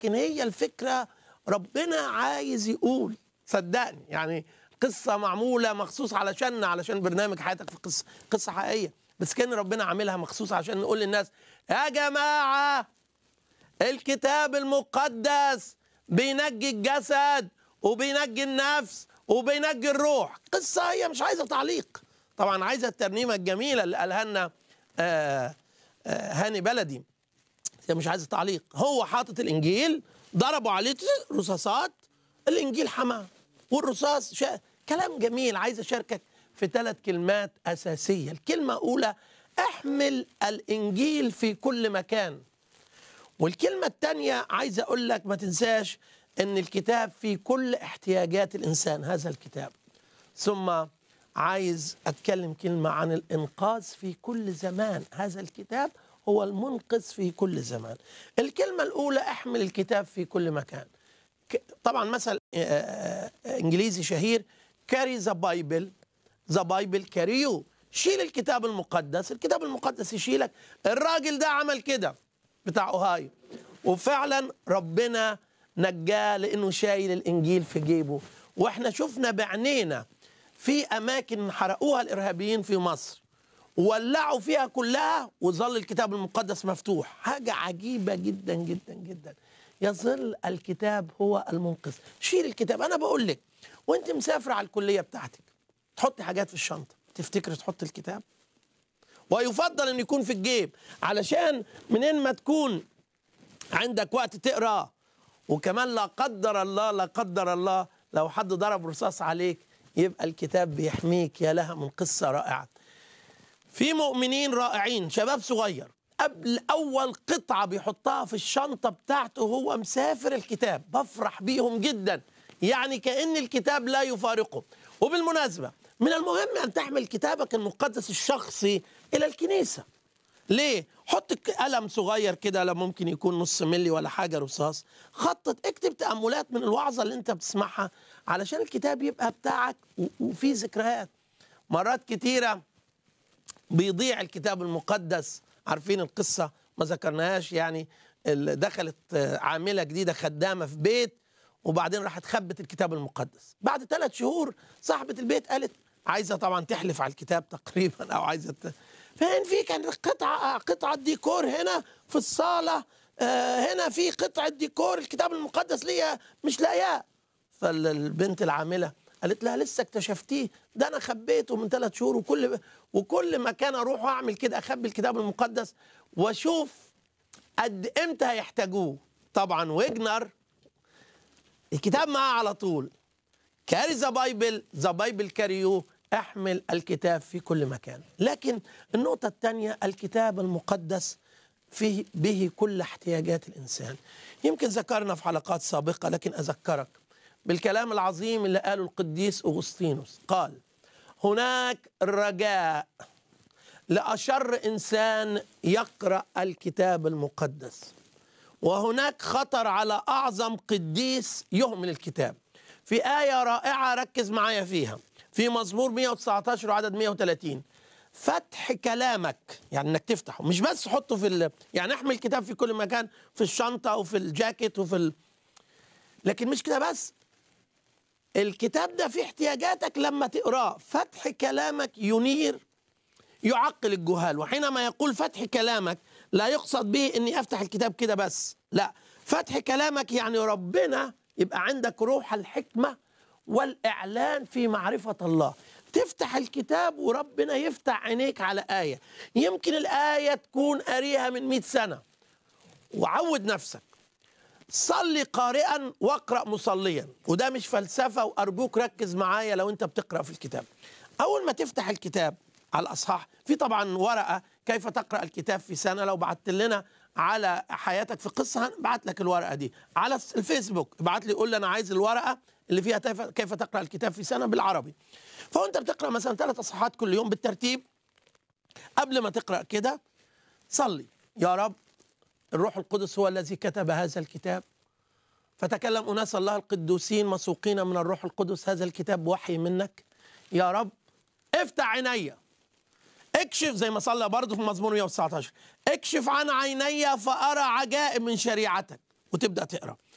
لكن هي الفكره ربنا عايز يقول صدقني يعني قصه معموله مخصوص علشان علشان برنامج حياتك في قصه قصه حقيقيه بس كان ربنا عاملها مخصوص عشان نقول للناس يا جماعه الكتاب المقدس بينجي الجسد وبينجي النفس وبينجي الروح قصة هي مش عايزة تعليق طبعا عايزة الترنيمة الجميلة اللي قالها لنا آه، آه، هاني بلدي هي مش عايزة تعليق هو حاطط الإنجيل ضربوا عليه رصاصات الإنجيل حماه والرصاص شا... كلام جميل عايز أشاركك في ثلاث كلمات أساسية الكلمة الأولى احمل الإنجيل في كل مكان والكلمة الثانية عايز أقول لك ما تنساش أن الكتاب في كل احتياجات الإنسان هذا الكتاب ثم عايز أتكلم كلمة عن الإنقاذ في كل زمان هذا الكتاب هو المنقذ في كل زمان الكلمة الأولى احمل الكتاب في كل مكان ك- طبعا مثل آه، آه، إنجليزي شهير carry the Bible the Bible carry you شيل الكتاب المقدس الكتاب المقدس يشيلك الراجل ده عمل كده بتاع اوهايو وفعلا ربنا نجاه لانه شايل الانجيل في جيبه واحنا شفنا بعينينا في اماكن حرقوها الارهابيين في مصر وولعوا فيها كلها وظل الكتاب المقدس مفتوح حاجة عجيبة جدا جدا جدا يظل الكتاب هو المنقذ شيل الكتاب أنا بقول لك وانت مسافرة على الكلية بتاعتك تحطي حاجات في الشنطة تفتكري تحط الكتاب ويفضل ان يكون في الجيب علشان منين ما تكون عندك وقت تقرا وكمان لا قدر الله لا قدر الله لو حد ضرب رصاص عليك يبقى الكتاب بيحميك يا لها من قصه رائعه في مؤمنين رائعين شباب صغير قبل اول قطعه بيحطها في الشنطه بتاعته هو مسافر الكتاب بفرح بيهم جدا يعني كان الكتاب لا يفارقه وبالمناسبه من المهم ان تحمل كتابك المقدس الشخصي الى الكنيسه ليه؟ حط ك- قلم صغير كده لا ممكن يكون نص ملي ولا حاجه رصاص خطط اكتب تاملات من الوعظه اللي انت بتسمعها علشان الكتاب يبقى بتاعك و- وفيه ذكريات مرات كتيره بيضيع الكتاب المقدس عارفين القصة ما ذكرناهاش يعني ال- دخلت آه، عاملة جديدة خدامة في بيت وبعدين راحت خبت الكتاب المقدس بعد ثلاث شهور صاحبة البيت قالت عايزة طبعا تحلف على الكتاب تقريبا أو عايزة ت... فين في كان قطعة قطعة ديكور هنا في الصالة آه، هنا في قطعة ديكور الكتاب المقدس ليا مش لاقياه فالبنت العامله قالت لها لسه اكتشفتيه ده انا خبيته من ثلاث شهور وكل وكل مكان اروح اعمل كده اخبي الكتاب المقدس واشوف قد امتى هيحتاجوه طبعا ويجنر الكتاب معاه على طول كاري ذا بايبل ذا بايبل كاريو احمل الكتاب في كل مكان لكن النقطة الثانية الكتاب المقدس فيه به كل احتياجات الإنسان يمكن ذكرنا في حلقات سابقة لكن أذكرك بالكلام العظيم اللي قاله القديس أغسطينوس قال هناك رجاء لأشر إنسان يقرأ الكتاب المقدس وهناك خطر على أعظم قديس يهمل الكتاب في آية رائعة ركز معايا فيها في مزمور 119 وعدد 130 فتح كلامك يعني انك تفتحه مش بس حطه في ال... يعني احمل الكتاب في كل مكان في الشنطة وفي الجاكيت وفي ال... لكن مش كده بس الكتاب ده فيه احتياجاتك لما تقراه فتح كلامك ينير يعقل الجهال وحينما يقول فتح كلامك لا يقصد به اني افتح الكتاب كده بس لا فتح كلامك يعني ربنا يبقى عندك روح الحكمة والإعلان في معرفة الله تفتح الكتاب وربنا يفتح عينيك على آية يمكن الآية تكون قاريها من مئة سنة وعود نفسك صلي قارئا واقرأ مصليا وده مش فلسفة وأرجوك ركز معايا لو أنت بتقرأ في الكتاب أول ما تفتح الكتاب على الأصحاح في طبعا ورقة كيف تقرأ الكتاب في سنة لو بعت لنا على حياتك في قصة هنبعت لك الورقة دي على الفيسبوك ابعت لي قول لي أنا عايز الورقة اللي فيها كيف- كيف تقرأ الكتاب في سنة بالعربي فوانت بتقرأ مثلا ثلاث أصحاحات كل يوم بالترتيب قبل ما تقرأ كده صلي يا رب الروح القدس هو الذي كتب هذا الكتاب فتكلم أناس الله القدوسين مسوقين من الروح القدس هذا الكتاب وحي منك يا رب افتح عيني اكشف زي ما صلى برضه في مزمور 119 اكشف عن عيني فأرى عجائب من شريعتك وتبدا تقرا